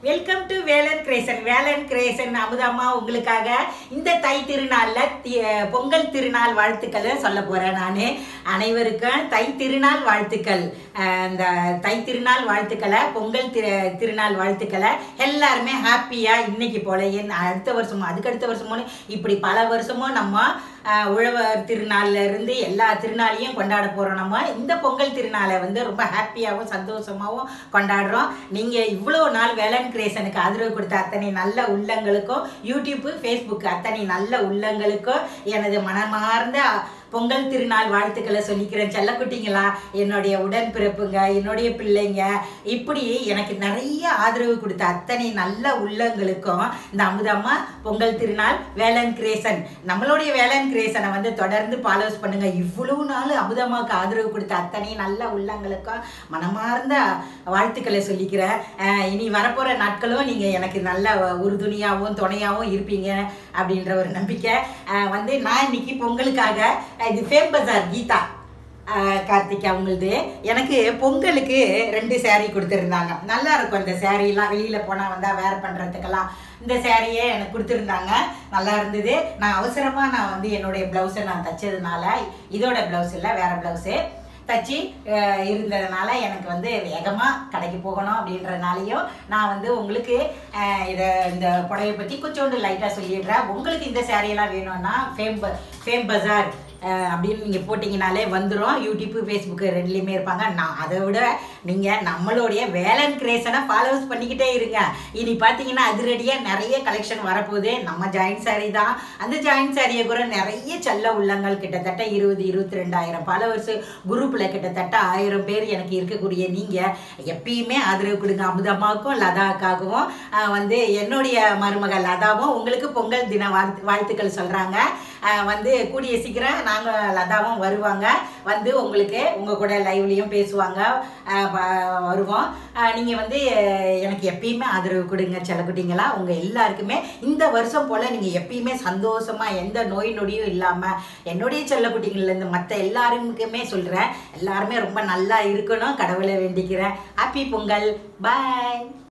welcome to Velan கிரேசன் வேலன் கிரேசன் அமுதாம்மா உங்களுக்காக இந்த தை திருநாளில் பொங்கல் திருநாள் வாழ்த்துக்களை சொல்ல போகிறேன் நான் அனைவருக்கும் தை திருநாள் வாழ்த்துக்கள் அஹ் இந்த தை திருநாள் வாழ்த்துக்களை பொங்கல் திரு திருநாள் வாழ்த்துக்களை எல்லாருமே ஹாப்பியாக இன்னைக்கு போல என் அடுத்த வருஷமும் அதுக்கு அடுத்த வருஷமும் இப்படி பல வருஷமும் நம்ம அஹ், உழவர் திருநாள்ல இருந்து எல்லா திருநாளையும் கொண்டாட போகிறோம் நம்ம இந்த பொங்கல் திருநாளை வந்து ரொம்ப ஹாப்பியாகவும் சந்தோஷமாகவும் கொண்டாடுறோம் நீங்கள் இவ்வளோ நாள் வேலன் கிரேசனுக்கு ஆதரவு கொடுத்த அத்தனை நல்ல உள்ளங்களுக்கும் யூடியூப்பு ஃபேஸ்புக் அத்தனை நல்ல உள்ளங்களுக்கும் எனது மனமார்ந்த பொங்கல் திருநாள் வாழ்த்துக்களை சொல்லிக்கிறேன் செல்லக்குட்டிங்களா என்னுடைய உடன்பிறப்புங்க என்னுடைய பிள்ளைங்க இப்படி எனக்கு நிறைய ஆதரவு கொடுத்த அத்தனை நல்ல உள்ளங்களுக்கும் இந்த அமுதம்மா பொங்கல் திருநாள் வேலன் கிரேசன் நம்மளுடைய வேலன் கிரேசனை வந்து தொடர்ந்து ஃபாலோஸ் பண்ணுங்க இவ்வளவு நாள் அமுதம்மாவுக்கு ஆதரவு கொடுத்த அத்தனை நல்ல உள்ளங்களுக்கும் மனமார்ந்த வாழ்த்துக்களை சொல்லிக்கிறேன் அஹ் இனி வரப்போகிற நாட்களும் நீங்கள் எனக்கு நல்ல உறுதுணையாகவும் துணையாகவும் இருப்பீங்க அப்படின்ற ஒரு நம்பிக்கை அஹ் வந்து நான் இன்னைக்கு பொங்கலுக்காக அஹ் இது ஃபேம் பஜார் கீதா அஹ் கார்த்திக் அவங்களது எனக்கு பொங்கலுக்கு ரெண்டு saree கொடுத்துருந்தாங்க நல்லா இருக்கும் இந்த சேரீலாம் வெளியில் போனால் வந்தால் வேர் பண்ணுறதுக்கெல்லாம் இந்த சேரீயே எனக்கு கொடுத்துருந்தாங்க நல்லா இருந்தது நான் அவசரமாக நான் வந்து என்னுடைய ப்ளவுஸை நான் தைச்சதுனால இதோட ப்ளவுஸ் இல்லை வேறு ப்ளவுஸு தச்சு அஹ், இருந்ததுனால எனக்கு வந்து வேகமாக கடைக்கு போகணும் அப்படின்றனாலையும் நான் வந்து உங்களுக்கு அஹ், இதை இந்த புடவையை பற்றி கொஞ்சோண்டு லைட்டாக சொல்லிடுறேன் உங்களுக்கு இந்த சேரீயெல்லாம் வேணும்னா ஃபேம் ப- ஃபேம் பஜார் அஹ், அப்படின்னு நீங்கள் போட்டிங்கனாலே வந்துடும் யூடியூப்பு ஃபேஸ்புக்கு ரெண்டுலேயுமே இருப்பாங்க நான் அதை விட நீங்கள் நம்மளுடைய வேலன் கிரேசனை ஃபாலோவர்ஸ் பண்ணிக்கிட்டே இருங்க இனி பார்த்தீங்கன்னா அதிரடியாக நிறைய கலெக்ஷன் வரப்போகுது நம்ம ஜாயின்ட் saree தான் அந்த ஜாயின்ட் சாரியை கூட நிறைய செல்ல உள்ளங்கள் கிட்டத்தட்ட இருபது இருபத்தி ரெண்டாயிரம் ஃபாலோவர்ஸ் குரூப்பில் கிட்டத்தட்ட ஆயிரம் பேர் எனக்கு இருக்கக்கூடிய நீங்கள் எப்பயுமே ஆதரவு கொடுங்க அமுதம்மாவுக்கும் லதாக்காகவும் ஆஹ் வந்து என்னுடைய மருமகள் லதாவும் உங்களுக்கு பொங்கல் தின வாழ்த்து வாழ்த்துக்கள் சொல்கிறாங்க வந்து கூடிய சீக்கிரம் நாங்கள் லதாவும் வருவாங்க வந்து உங்களுக்கு உங்கள் கூட லைவ்லேயும் பேசுவாங்க ஆஹ் வ- வருவோம் நீங்கள் வந்து அஹ், எனக்கு எப்பயுமே ஆதரவு கொடுங்க செல்லக்குட்டிங்களா உங்கள் எல்லாருக்குமே இந்த வருஷம் போல் நீங்கள் எப்பயுமே சந்தோஷமாக எந்த நோய் நொடியும் இல்லாமல் என்னுடைய செல்லக்குட்டிங்கள்லேருந்து மற்ற எல்லாருக்குமே சொல்கிறேன் எல்லாருமே ரொம்ப நல்லா இருக்கணும் கடவுளை வேண்டிக்கிறேன் ஹாப்பி பொங்கல் பாய்